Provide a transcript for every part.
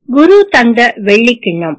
குரு தந்த வெள்ளிக்கிண்ணம்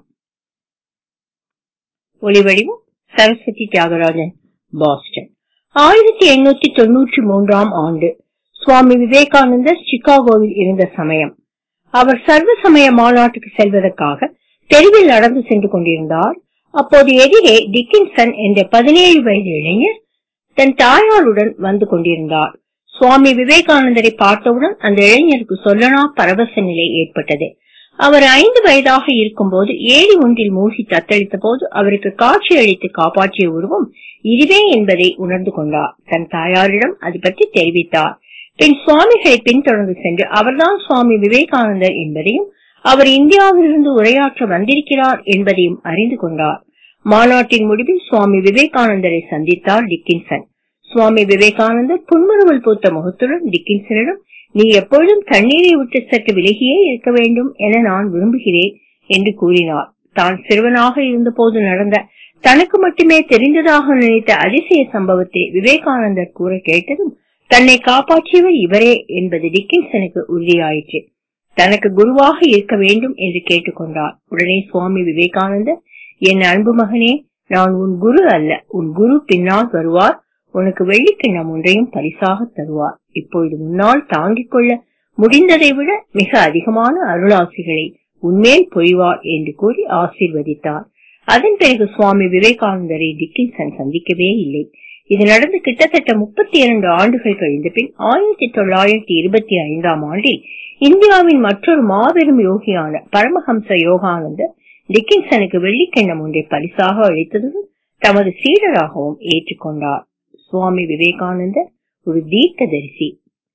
ஒளிவடிவம் சரஸ்வதி தியாகராஜன் பாஸ்டன் ஆயிரத்தி எண்ணூத்தி தொன்னூற்றி மூன்றாம் ஆண்டு சுவாமி விவேகானந்தர் சிகாகோவில் இருந்த சமயம் அவர் சர்வ சமய மாநாட்டுக்கு செல்வதற்காக தெருவில் நடந்து சென்று கொண்டிருந்தார் அப்போது எதிரே டிக்கின்சன் என்ற பதினேழு வயது இளைஞர் தன் தாயாருடன் வந்து கொண்டிருந்தார் சுவாமி விவேகானந்தரை பார்த்தவுடன் அந்த இளைஞருக்கு சொல்லனா பரவச நிலை ஏற்பட்டது அவர் ஐந்து வயதாக இருக்கும்போது ஏரி ஒன்றில் மூழ்கி தத்தளித்த போது அவருக்கு காட்சி அளித்து காப்பாற்றிய உருவம் இதுவே என்பதை உணர்ந்து கொண்டார் தன் தாயாரிடம் அது பற்றி தெரிவித்தார் பின் சுவாமிகளை பின்தொடர்ந்து சென்று அவர்தான் சுவாமி விவேகானந்தர் என்பதையும் அவர் இந்தியாவிலிருந்து உரையாற்ற வந்திருக்கிறார் என்பதையும் அறிந்து கொண்டார் மாநாட்டின் முடிவில் சுவாமி விவேகானந்தரை சந்தித்தார் டிக்கின்சன் சுவாமி விவேகானந்தர் புன்முறுவல் பூத்த முகத்துடன் டிக்கின்சனிடம் நீ எப்பொழுதும் தண்ணீரை விட்டு சற்று விலகியே இருக்க வேண்டும் என நான் விரும்புகிறேன் என்று கூறினார் தான் சிறுவனாக இருந்தபோது நடந்த தனக்கு மட்டுமே தெரிந்ததாக நினைத்த அதிசய சம்பவத்தை விவேகானந்தர் கூற கேட்டதும் தன்னை காப்பாற்றியவர் இவரே என்பது டிக்கின்சனுக்கு உறுதியாயிற்று தனக்கு குருவாக இருக்க வேண்டும் என்று கேட்டுக்கொண்டார் உடனே சுவாமி விவேகானந்தர் என் அன்பு மகனே நான் உன் குரு அல்ல உன் குரு பின்னால் வருவார் உனக்கு வெள்ளிக்கிண்ணம் ஒன்றையும் பரிசாக தருவார் இப்பொழுது முன்னால் தாங்கிக் கொள்ள முடிந்ததை விட மிக அதிகமான அருளாசிகளை உன்மேல் பொழிவார் என்று கூறி ஆசீர்வதித்தார் அதன் பிறகு சுவாமி விவேகானந்தரை டிக்கின்சன் சந்திக்கவே இல்லை இது நடந்து கிட்டத்தட்ட முப்பத்தி இரண்டு ஆண்டுகள் கழிந்த பின் ஆயிரத்தி தொள்ளாயிரத்தி இருபத்தி ஐந்தாம் ஆண்டில் இந்தியாவின் மற்றொரு மாபெரும் யோகியான பரமஹம்ச யோகானந்தர் டிக்கின்சனுக்கு வெள்ளிக்கிண்ணம் ஒன்றை பரிசாக அளித்ததுடன் தமது சீடராகவும் ஏற்றுக்கொண்டார் சுவாமி விவேகானந்தர் ஒரு தீர்க்கதரிசி